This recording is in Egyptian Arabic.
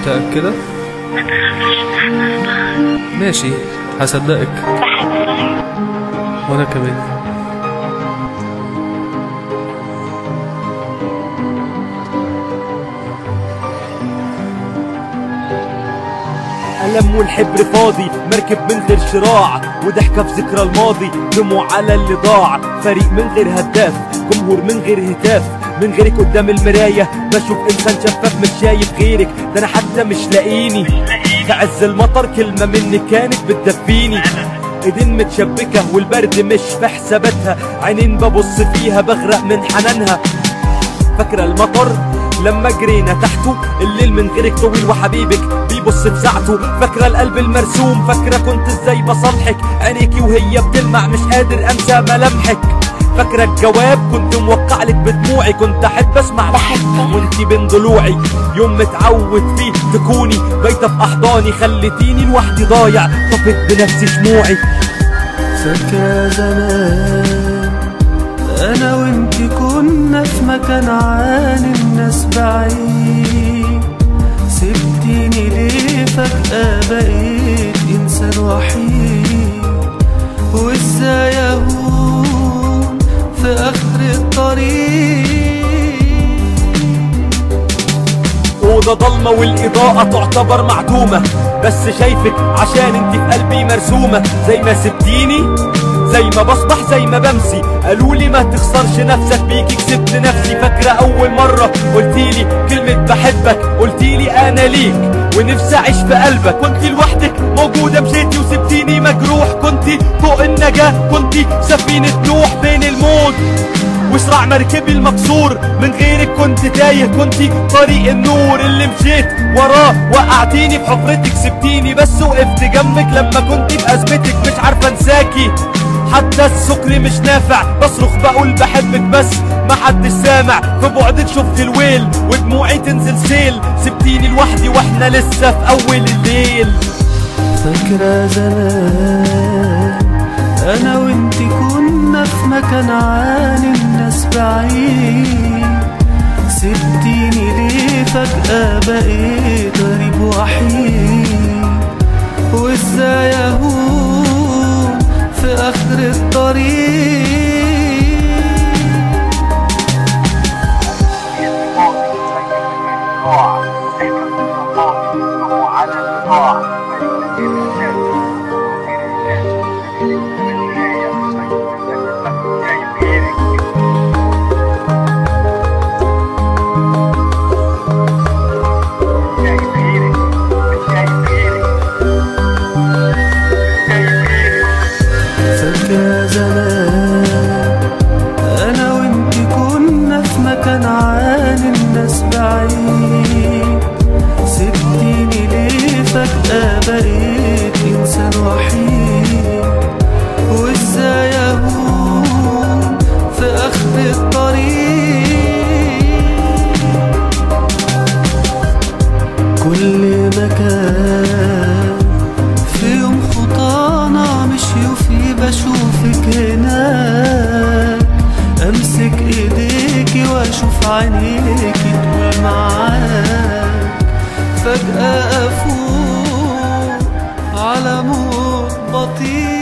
متأكدة؟ ما تخافيش احنا لبعض ماشي هصدقك بحبك وأنا كمان قلم والحبر فاضي مركب من غير شراع وضحكة في ذكرى الماضي دموع على اللي ضاع فريق من غير هداف جمهور من غير هتاف من غيرك قدام المراية بشوف انسان شفاف مش شايف غيرك ده انا حتى مش لاقيني في عز المطر كلمة منك كانت بتدفيني ايدين متشبكة والبرد مش في حساباتها عينين ببص فيها بغرق من حنانها فاكرة المطر لما جرينا تحته الليل من غيرك طويل وحبيبك بيبص في ساعته فاكرة القلب المرسوم فاكرة كنت ازاي بصالحك عينيكي وهي بتلمع مش قادر انسى ملامحك فاكرة الجواب كنت موقع لك بدموعي كنت احب اسمع بحبك. وانتي بين ضلوعي يوم متعود فيه تكوني بايتة في احضاني خليتيني لوحدي ضايع طفت بنفسي شموعي فاكرة زمان أنا وإنتي كنا في مكان عن الناس بعيد سبتيني ليه فجأة بقيت إنسان وحيد وإزاي أهون في آخر الطريق أوضة ضلمة والإضاءة تعتبر معدومة بس شايفك عشان انت في قلبي مرسومة زي ما سبتيني زي ما بصبح زي ما بمسي قالوا لي ما تخسرش نفسك بيكي كسبت نفسي فاكرة أول مرة قلتيلي كلمة بحبك قلتيلي أنا ليك ونفسي أعيش في قلبك كنت لوحدك موجودة مشيتي وسبتيني مجروح كنت فوق النجاة كنت سفينة نوح بين الموت وصراع مركبي المكسور من غيرك كنت تايه كنت طريق النور اللي مشيت وراه وقعتيني في حفرتك سبتيني بس وقفت جنبك لما كنت في ازمتك مش عارفه انساكي حتى السكر مش نافع بصرخ بقول بحبك بس ما حدش سامع في بعدك شفت الويل ودموعي تنزل سيل سبتيني لوحدي واحنا لسه في اول الليل فاكرة زمان أنا وإنتي كنا في مكان عن الناس بعيد سبتيني ليه فجأة بقيت غريب وحيد وإزاي أهون في آخر الطريق فاكرة زمان أنا وإنتي كنا في مكان عن الناس بعيد سبتيني ليه فجأة بقيت إنسان وحيد وإزاي أهون في آخر الطريق كل مكان في يوم خطانا مشيوا فيه بشوفك هناك امسك ايديكي واشوف عينيكي تقول معاك فجأة افوق على موت بطيء